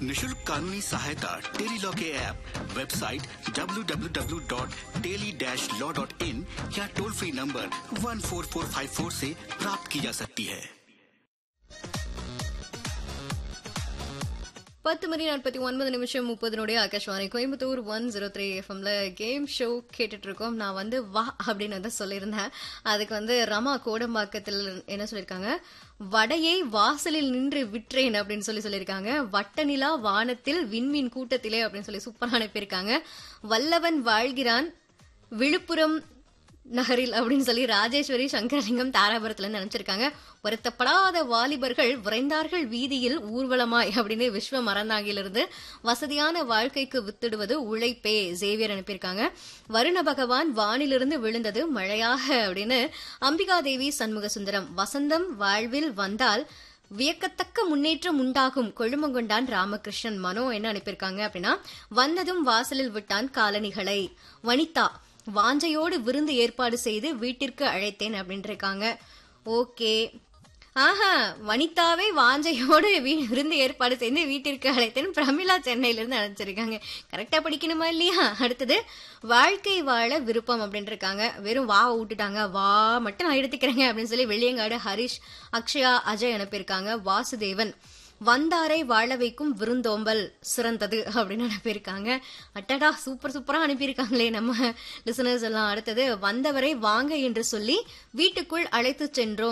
निशुल्क कानूनी सहायता टेली लॉ के ऐप वेबसाइट www.teli-law.in या टोल फ्री नंबर 14454 से प्राप्त की जा सकती है பத்து மணி நாற்பத்தி ஒன்பது நிமிஷம் முப்பதுனுடைய Akashvani Coimbatore one zero three எஃப்எம்ல கேம் ஷோ கேட்டுட்டு இருக்கோம் நான் வந்து வா அப்படின்னு வந்து சொல்லியிருந்தேன் அதுக்கு வந்து ரமா கோடம்பாக்கத்தில் என்ன சொல்லியிருக்காங்க வடையை வாசலில் நின்று விற்றேன் அப்படின்னு சொல்லி சொல்லியிருக்காங்க வட்டநிலா வானத்தில் விண்மீன் கூட்டத்திலே அப்படின்னு சொல்லி சூப்பரா அனுப்பியிருக்காங்க வல்லவன் வாழ்கிறான் விழுப்புரம் நகரில் அப்படின்னு சொல்லி ராஜேஸ்வரி சங்கரலிங்கம் தாராபுரத்துல இருந்து நினைச்சிருக்காங்க வருத்தப்படாத வாலிபர்கள் விரைந்தார்கள் வீதியில் ஊர்வலமாய் அப்படின்னு விஸ்வ மறந்தாங்கிலிருந்து வசதியான வாழ்க்கைக்கு வித்திடுவது உழைப்பே ஜேவியர் அனுப்பியிருக்காங்க வருண பகவான் வானிலிருந்து விழுந்தது மழையாக அப்படின்னு அம்பிகாதேவி சண்முக சுந்தரம் வசந்தம் வாழ்வில் வந்தால் வியக்கத்தக்க முன்னேற்றம் உண்டாகும் கொழுமங்கொண்டான் ராமகிருஷ்ணன் மனோ என்ன அனுப்பியிருக்காங்க அப்படின்னா வந்ததும் வாசலில் விட்டான் காலணிகளை வனிதா வாஞ்சையோடு விருந்து ஏற்பாடு செய்து வீட்டிற்கு அழைத்தேன் அப்படின்ட்டு இருக்காங்க ஓகே ஆஹா வனிதாவே வாஞ்சையோடு வீ- விருந்து ஏற்பாடு செய்து வீட்டிற்கு அழைத்தேன் பிரமிளா சென்னையில இருந்து அழைச்சிருக்காங்க கரெக்டா படிக்கணுமா இல்லையா அடுத்தது வாழ்க்கை வாழ விருப்பம் அப்படின்னு இருக்காங்க வெறும் வா விட்டுட்டாங்க வா மட்டும் நான் எடுத்துக்கிறேங்க அப்படின்னு சொல்லி வெள்ளியங்காடு ஹரிஷ் அக்ஷயா அஜய் அனுப்பியிருக்காங்க வாசுதேவன் வந்தாரை வாழ வைக்கும் விருந்தோம்பல் சிறந்தது அப்படின்னு அனுப்பியிருக்காங்க அட்டடா சூப்பர் சூப்பரா அனுப்பியிருக்காங்களே நம்ம லிசனர்ஸ் எல்லாம் அடுத்தது வந்தவரை வாங்க என்று சொல்லி வீட்டுக்குள் அழைத்து சென்றோம்